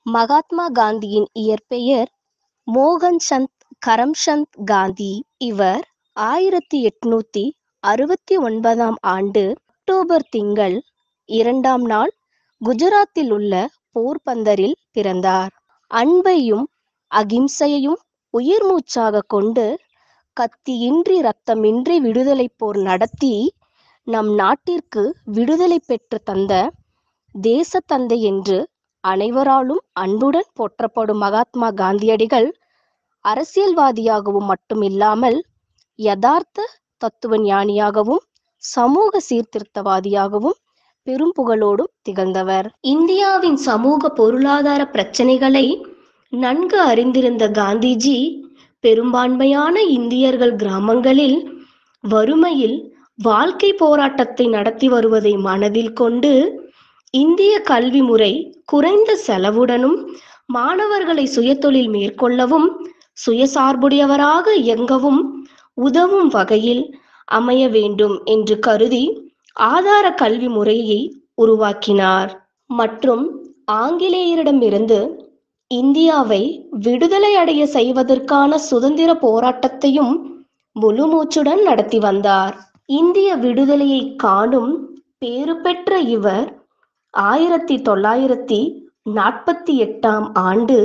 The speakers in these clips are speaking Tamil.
மகாத்மா காந்தியின் இயற்பெயர் மோகன் சந்த் கரம்சந்த் காந்தி இவர் ஆயிரத்தி எட்நூத்தி அறுபத்தி ஒன்பதாம் ஆண்டு அக்டோபர் திங்கள் இரண்டாம் நாள் குஜராத்தில் உள்ள போர்பந்தரில் பிறந்தார் அன்பையும் அகிம்சையையும் உயிர் மூச்சாக கொண்டு கத்தியின்றி ரத்தமின்றி விடுதலை போர் நடத்தி நம் நாட்டிற்கு விடுதலை பெற்று தந்த தேசத்தந்தை என்று அனைவராலும் அன்புடன் போற்றப்படும் மகாத்மா காந்தியடிகள் அரசியல்வாதியாகவும் மட்டுமில்லாமல் யதார்த்த தத்துவ ஞானியாகவும் சமூக சீர்திருத்தவாதியாகவும் பெரும் புகழோடும் திகழ்ந்தவர் இந்தியாவின் சமூக பொருளாதார பிரச்சனைகளை நன்கு அறிந்திருந்த காந்திஜி பெரும்பான்மையான இந்தியர்கள் கிராமங்களில் வறுமையில் வாழ்க்கை போராட்டத்தை நடத்தி வருவதை மனதில் கொண்டு இந்திய கல்வி முறை குறைந்த செலவுடனும் மாணவர்களை சுயதொழில் மேற்கொள்ளவும் சுயசார்புடையவராக இயங்கவும் உதவும் வகையில் அமைய வேண்டும் என்று கருதி ஆதார கல்வி முறையை உருவாக்கினார் மற்றும் ஆங்கிலேயரிடமிருந்து இந்தியாவை விடுதலை அடைய செய்வதற்கான சுதந்திர போராட்டத்தையும் முழுமூச்சுடன் நடத்தி வந்தார் இந்திய விடுதலையை காணும் பேறு பெற்ற இவர் ஆயிரத்தி தொள்ளாயிரத்தி நாற்பத்தி எட்டாம் ஆண்டு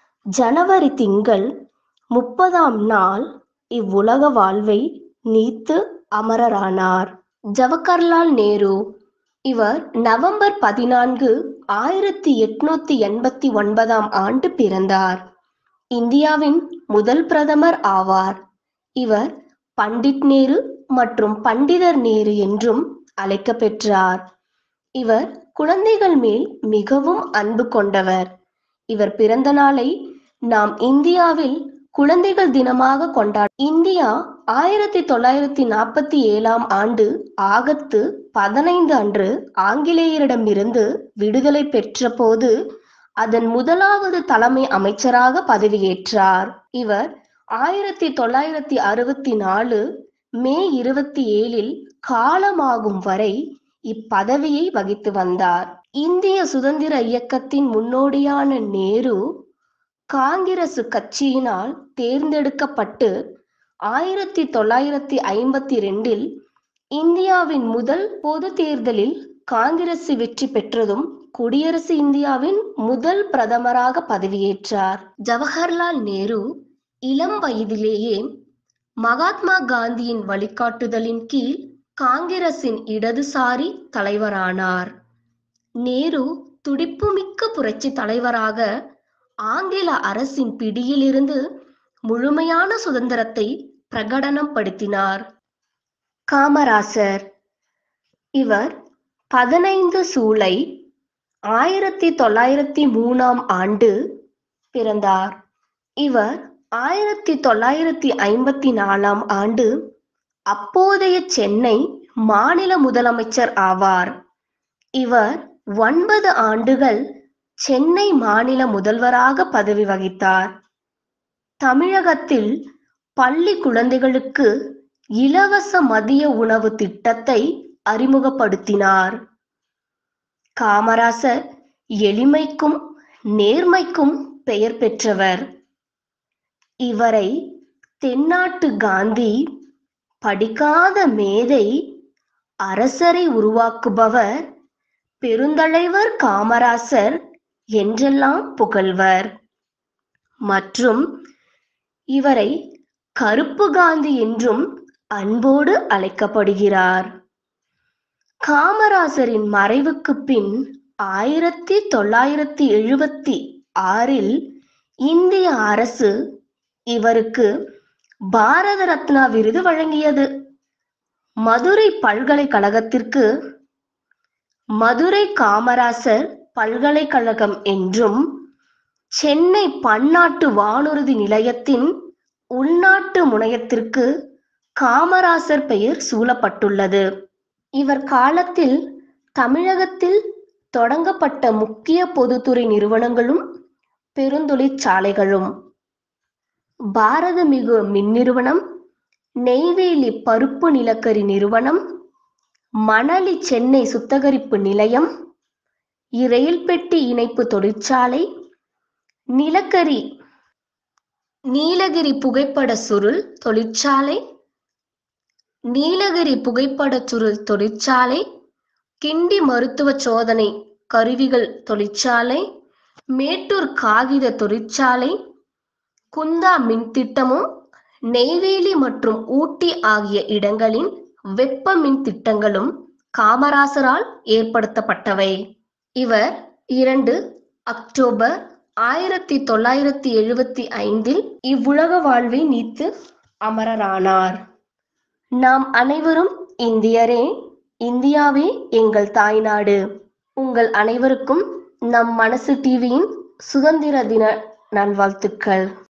ஜனவரி திங்கள் முப்பதாம் நாள் இவ்வுலக வாழ்வை நீத்து அமரரானார் ஜவஹர்லால் நேரு இவர் நவம்பர் பதினான்கு ஆயிரத்தி எட்நூத்தி எண்பத்தி ஒன்பதாம் ஆண்டு பிறந்தார் இந்தியாவின் முதல் பிரதமர் ஆவார் இவர் பண்டிட் நேரு மற்றும் பண்டிதர் நேரு என்றும் அழைக்க பெற்றார் இவர் குழந்தைகள் மேல் மிகவும் அன்பு கொண்டவர் இவர் பிறந்த நாளை நாம் இந்தியாவில் குழந்தைகள் தினமாக கொண்டாட இந்தியா ஆயிரத்தி தொள்ளாயிரத்தி நாற்பத்தி ஏழாம் ஆண்டு ஆகத்து பதினைந்து அன்று ஆங்கிலேயரிடமிருந்து விடுதலை பெற்ற போது அதன் முதலாவது தலைமை அமைச்சராக பதவியேற்றார் இவர் ஆயிரத்தி தொள்ளாயிரத்தி அறுபத்தி நாலு மே இருபத்தி ஏழில் காலமாகும் வரை இப்பதவியை வகித்து வந்தார் இந்திய சுதந்திர இயக்கத்தின் முன்னோடியான நேரு காங்கிரசு கட்சியினால் தேர்ந்தெடுக்கப்பட்டு ஆயிரத்தி தொள்ளாயிரத்தி ஐம்பத்தி ரெண்டில் இந்தியாவின் முதல் பொது தேர்தலில் காங்கிரசு வெற்றி பெற்றதும் குடியரசு இந்தியாவின் முதல் பிரதமராக பதவியேற்றார் ஜவஹர்லால் நேரு இளம் வயதிலேயே மகாத்மா காந்தியின் வழிகாட்டுதலின் கீழ் காங்கிரசின் இடதுசாரி தலைவரானார் நேரு துடிப்புமிக்க புரட்சி தலைவராக ஆங்கில அரசின் பிடியிலிருந்து முழுமையான சுதந்திரத்தை பிரகடனம் படுத்தினார் காமராசர் இவர் பதினைந்து சூலை ஆயிரத்தி தொள்ளாயிரத்தி மூணாம் ஆண்டு பிறந்தார் இவர் ஆயிரத்தி தொள்ளாயிரத்தி ஐம்பத்தி நாலாம் ஆண்டு அப்போதைய சென்னை மாநில முதலமைச்சர் ஆவார் இவர் ஒன்பது ஆண்டுகள் சென்னை மாநில முதல்வராக பதவி வகித்தார் தமிழகத்தில் பள்ளி குழந்தைகளுக்கு இலவச மதிய உணவு திட்டத்தை அறிமுகப்படுத்தினார் காமராசர் எளிமைக்கும் நேர்மைக்கும் பெயர் பெற்றவர் இவரை தென்னாட்டு காந்தி படிக்காத மேதை அரசரை உருவாக்குபவர் பெருந்தலைவர் காமராசர் என்றெல்லாம் புகழ்வர் மற்றும் இவரை கருப்பு காந்தி என்றும் அன்போடு அழைக்கப்படுகிறார் காமராசரின் மறைவுக்கு பின் ஆயிரத்தி தொள்ளாயிரத்தி எழுபத்தி ஆறில் இந்திய அரசு இவருக்கு பாரத ரத்னா விருது வழங்கியது மதுரை பல்கலைக்கழகத்திற்கு மதுரை காமராசர் பல்கலைக்கழகம் என்றும் சென்னை பன்னாட்டு வானூர்தி நிலையத்தின் உள்நாட்டு முனையத்திற்கு காமராசர் பெயர் சூழப்பட்டுள்ளது இவர் காலத்தில் தமிழகத்தில் தொடங்கப்பட்ட முக்கிய பொதுத்துறை நிறுவனங்களும் பெருந்தொழிற்சாலைகளும் பாரதமிகு மின் நிறுவனம் நெய்வேலி பருப்பு நிலக்கரி நிறுவனம் மணலி சென்னை சுத்திகரிப்பு நிலையம் இரயில் பெட்டி இணைப்பு தொழிற்சாலை நிலக்கரி நீலகிரி புகைப்பட சுருள் தொழிற்சாலை நீலகிரி புகைப்பட சுருள் தொழிற்சாலை கிண்டி மருத்துவ சோதனை கருவிகள் தொழிற்சாலை மேட்டூர் காகித தொழிற்சாலை குந்தா மின் திட்டமும் நெய்வேலி மற்றும் ஊட்டி ஆகிய இடங்களின் வெப்ப மின் திட்டங்களும் காமராசரால் ஏற்படுத்தப்பட்டவை இவர் இரண்டு அக்டோபர் ஆயிரத்தி தொள்ளாயிரத்தி எழுபத்தி ஐந்தில் இவ்வுலக வாழ்வை நீத்து அமரரானார் நாம் அனைவரும் இந்தியரே இந்தியாவே எங்கள் தாய்நாடு உங்கள் அனைவருக்கும் நம் மனசு டிவியின் சுதந்திர தின நல்வாழ்த்துக்கள்